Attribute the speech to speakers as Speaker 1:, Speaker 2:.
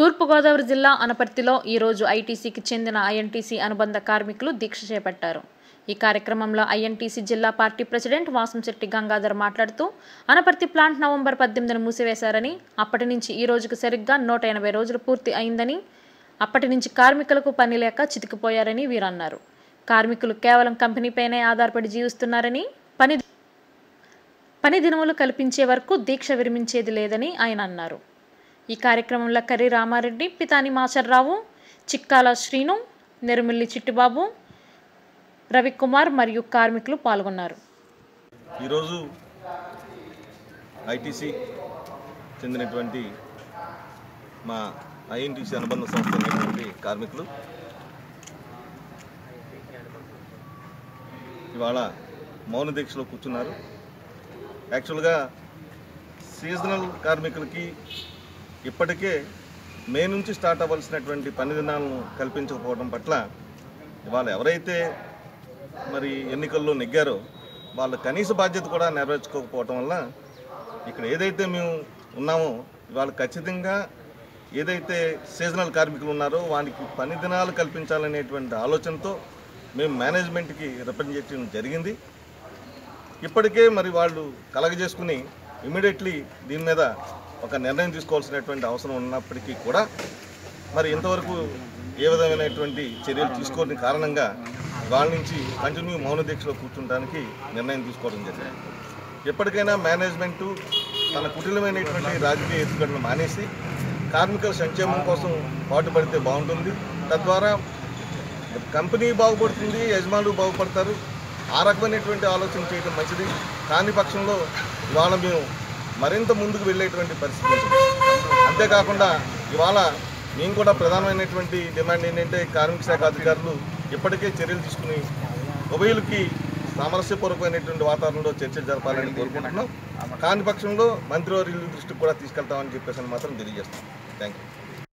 Speaker 1: తూర్పుగోదావరి జిల్లా అనపర్తిలో ఈరోజు ఐటీసీకి చెందిన ఐఎన్టీసీ అనుబంధ కార్మికులు దీక్ష చేపట్టారు ఈ కార్యక్రమంలో ఐఎన్టీసీ జిల్లా పార్టీ ప్రెసిడెంట్ వాసంశెట్టి గంగాధర్ మాట్లాడుతూ అనపర్తి ప్లాంట్ నవంబర్ పద్దెనిమిదిన మూసివేశారని అప్పటి నుంచి ఈ రోజుకు సరిగ్గా నూట ఎనభై రోజులు పూర్తి అయిందని అప్పటి నుంచి కార్మికులకు పని లేక చితికిపోయారని వీరన్నారు కార్మికులు కేవలం కంపెనీపైనే ఆధారపడి జీవిస్తున్నారని పని పని దినములు కల్పించే వరకు దీక్ష విరమించేది లేదని ఆయన అన్నారు ఈ కార్యక్రమంలో కర్రి రామారెడ్డి పితాని మాచర్రావు చిక్కాల శ్రీను నెరుమిల్లి చిట్టిబాబు రవికుమార్ మరియు కార్మికులు పాల్గొన్నారు
Speaker 2: ఈరోజు ఐటీసీ చెందినటువంటి మా ఐఎన్టీసీ అనుబంధ సంస్థ అయినటువంటి కార్మికులు ఇవాళ మౌన దీక్షలో కూర్చున్నారు యాక్చువల్గా సీజనల్ కార్మికులకి ఇప్పటికే మే నుంచి స్టార్ట్ అవ్వాల్సినటువంటి పని దినాలను కల్పించకపోవడం పట్ల ఇవాళ ఎవరైతే మరి ఎన్నికల్లో నెగ్గారో వాళ్ళ కనీస బాధ్యత కూడా నెరవేర్చుకోకపోవటం వల్ల ఇక్కడ ఏదైతే మేము ఉన్నామో ఇవాళ ఖచ్చితంగా ఏదైతే సీజనల్ కార్మికులు ఉన్నారో వానికి పని దినాలు కల్పించాలనేటువంటి ఆలోచనతో మేము మేనేజ్మెంట్కి రిప్రజెంట్ చేయడం జరిగింది ఇప్పటికే మరి వాళ్ళు కలగజేసుకుని ఇమీడియట్లీ దీని మీద ఒక నిర్ణయం తీసుకోవాల్సినటువంటి అవసరం ఉన్నప్పటికీ కూడా మరి ఇంతవరకు ఏ విధమైనటువంటి చర్యలు తీసుకోని కారణంగా వాళ్ళ నుంచి కంటిన్యూ మౌన దీక్షలో కూర్చుంటానికి నిర్ణయం తీసుకోవడం జరిగింది ఎప్పటికైనా మేనేజ్మెంటు తన కుటిలమైనటువంటి రాజకీయ ఎత్తుగడను మానేసి కార్మికుల సంక్షేమం కోసం పాటుపడితే బాగుంటుంది తద్వారా కంపెనీ బాగుపడుతుంది యజమానులు బాగుపడతారు ఆ రకమైనటువంటి ఆలోచన చేయడం మంచిది కాని పక్షంలో ఇవాళ మేము మరింత ముందుకు వెళ్ళేటువంటి పరిస్థితి ఉంటుంది అంతేకాకుండా ఇవాళ మేము కూడా ప్రధానమైనటువంటి డిమాండ్ ఏంటంటే కార్మిక శాఖ అధికారులు ఇప్పటికే చర్యలు తీసుకుని ఉభయులకి సామరస్యపూర్వకమైనటువంటి వాతావరణంలో చర్చలు జరపాలని కోరుకుంటున్నాం కాని పక్షంలో మంత్రివర్యుల దృష్టికి కూడా తీసుకెళ్తామని చెప్పేసి మాత్రం తెలియజేస్తాం థ్యాంక్ యూ